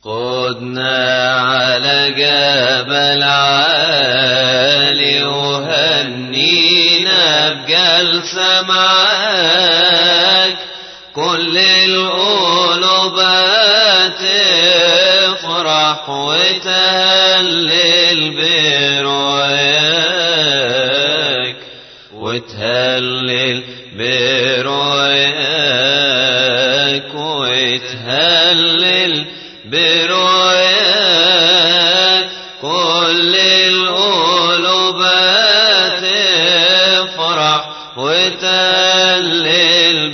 قدنا على جبل عالي وهنينا بجلسة معاك كل القلوبات تفرح وتهلل برؤياك وتهلل برؤياك وتهلل برؤياك كل القلوبات تفرح وتهلل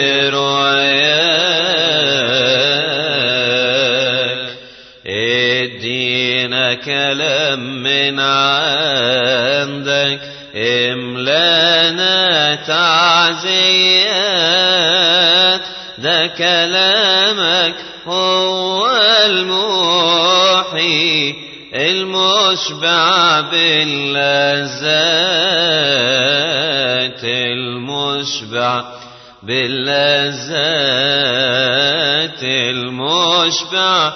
برؤياك ادينا كلام من عندك املانا تعزيات ده كلامك هو المحيي المشبع باللذات المشبع باللذات المشبع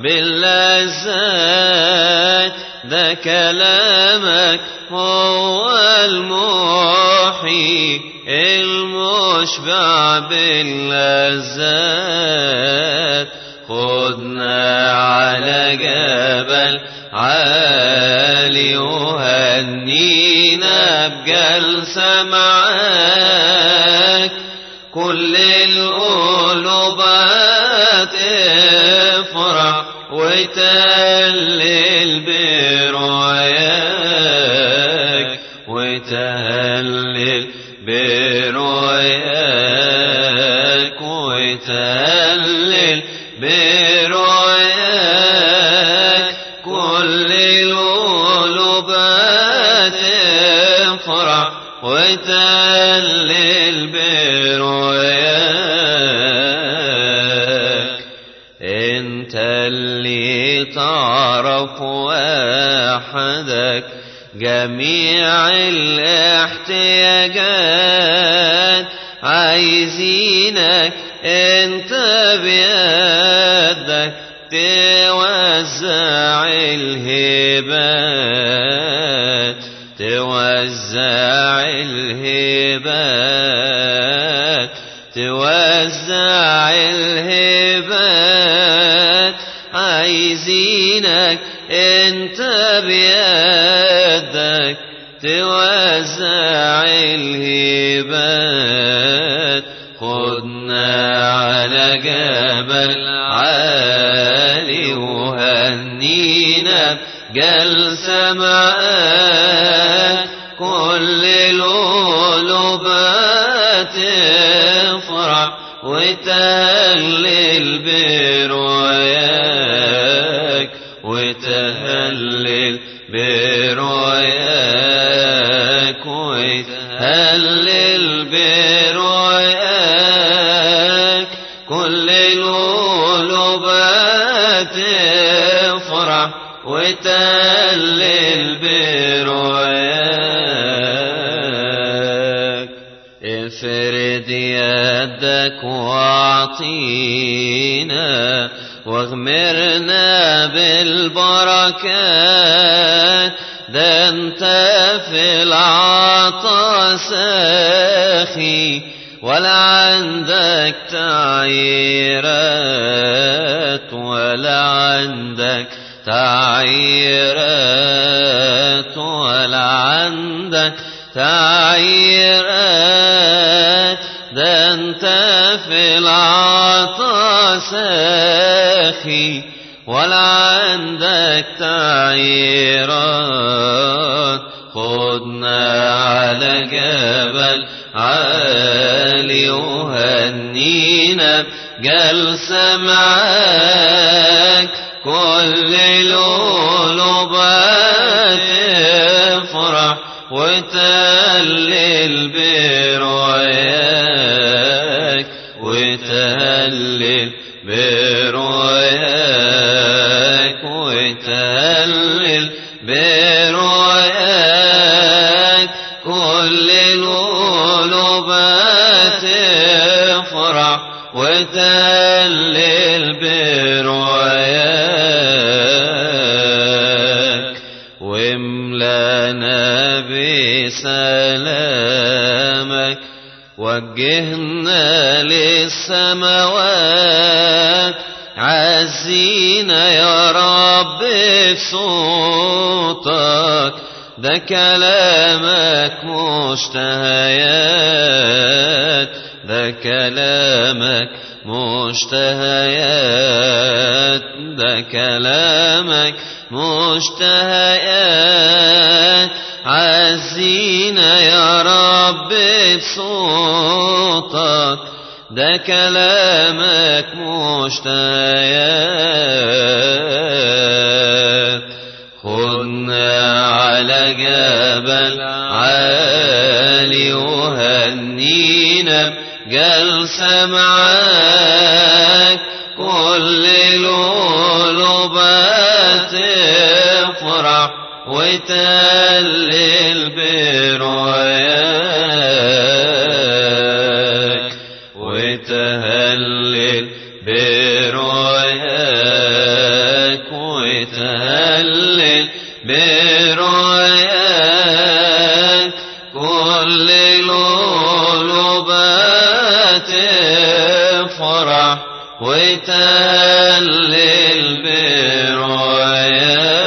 باللذات ده كلامك هو المحيي المشبع باللذات خدنا على جبل عالي وهنينا بجلسة معاك كل القلوبات افرح وتهلل برؤياك وتهلل برؤياك وتهلل برؤياك كل القلوبات افرح وتهلل برؤياك انت اللي تعرف وحدك جميع الاحتياجات عايزينك انت بيدك توزع الهبات توزع الهبات توزع الهبات عايزينك انت بيدك توزع الهبات خدنا على جبل عالي وهنينا جلسة معاك كل القلوبات تفرح وتهلل برؤياك وتهلل برؤياك وتهلل برؤياك كل القلوبات تفرح وتهلل برؤياك افرد يدك واعطينا واغمرنا بالبركات ده انت في العطا ساخي ولا عندك تعييرات ولا عندك تعييرات ولا عندك تعييرات ده انت في العطا ساخي ولا عندك تعييرات خدنا على جبل عالي وهنينا جلسة معاك كل القلوبات تفرح وتهلل برؤياك وتهلل برؤياك وتهلل برؤياك كل القلوبات تفرح وتهلل برؤياك وجهنا للسماوات عزينا يا رب بصوتك ده كلامك مشتهيات ده كلامك مشتهيات ده كلامك مشتهيات عزينا يا رب بصوتك ده كلامك مشتهيات خدنا على جبل عالي وهنينا جلسة معاك كل القلوبات تفرح وتهلل برؤياك وتهلل برؤياك وتهلل برؤياك كل القلوبات تفرح وتهلل برؤياك